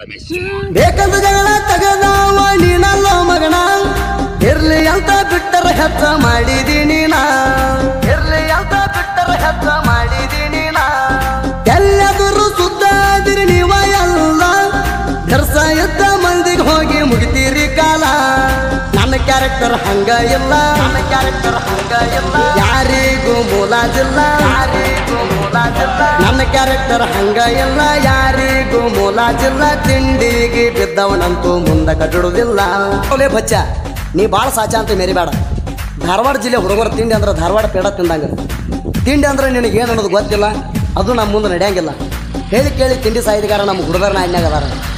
ಬೇಕಂದ ಜಗಳ ತಗದಾವ ನೀನಲ್ಲ ಮಗನ ಇರ್ಲಿ ಅಂತ ಬಿಟ್ಟರ ಹೆಚ್ಚ ಮಾಡಿದೀನಿ ನಾ ಇರ್ಲಿ ಅಂತ ಬಿಟ್ಟರ ಹೆಚ್ಚ ಮಾಡಿದೀನಿ ನಾ ಎಲ್ಲಾದರೂ ಸುದ್ದಾದಿರಿ ನೀವ ಎಲ್ಲ ಬೆರ್ಸ ಎದ್ದ ಮಂದಿಗೆ ಹೋಗಿ ಮುಗಿತೀರಿ ಕಾಲ ನನ್ನ ಕ್ಯಾರೆಕ್ಟರ್ ಹಂಗ ಇಲ್ಲ ನನ್ನ ಕ್ಯಾರೆಕ್ಟರ್ ಹಂಗ ಇಲ್ಲ ಯಾರಿಗೂ ಮೂಲಾಜಿಲ್ಲ ಯಾರಿಗೂ ಮೂಲಾಜಿಲ್ಲ ನನ್ನ ಕ್ಯಾರೆಕ್ಟರ್ ಹಂಗ ಇಲ್ಲ ಯಾರಿಗೂ ಮೂಲಾಜಿಲ್ಲ ತಿಂಡಿಗೆ ಬಿದ್ದವನಂತೂ ಮುಂದೆ ಕಟ್ಟಿಡುವುದಿಲ್ಲ ಒಲೆ ಬಚ್ಚ ನೀ ಭಾಳ ಸಾಚ ಅಂತ ಮೇರಿಬೇಡ ಧಾರವಾಡ ಜಿಲ್ಲೆ ಹುಡುಗರ ತಿಂಡಿ ಅಂದ್ರೆ ಧಾರವಾಡ ಪೇಡ ತಿಂದಂಗ ತಿಂಡಿ ಅಂದ್ರೆ ನಿನಗೆ ಏನು ಅನ್ನೋದು ಗೊತ್ತಿಲ್ಲ ಅದು ನಮ್ಮ ಮುಂದೆ ನಡೆಯಂಗಿಲ್ಲ ಹೇಳಿ ಕೇಳಿ ತಿಂಡಿ ಸಾಯಿದಗಾರ ನಮ್ಮ ಹುಡುಗರ ನಾಯಿನಾಗ ಅದಾರ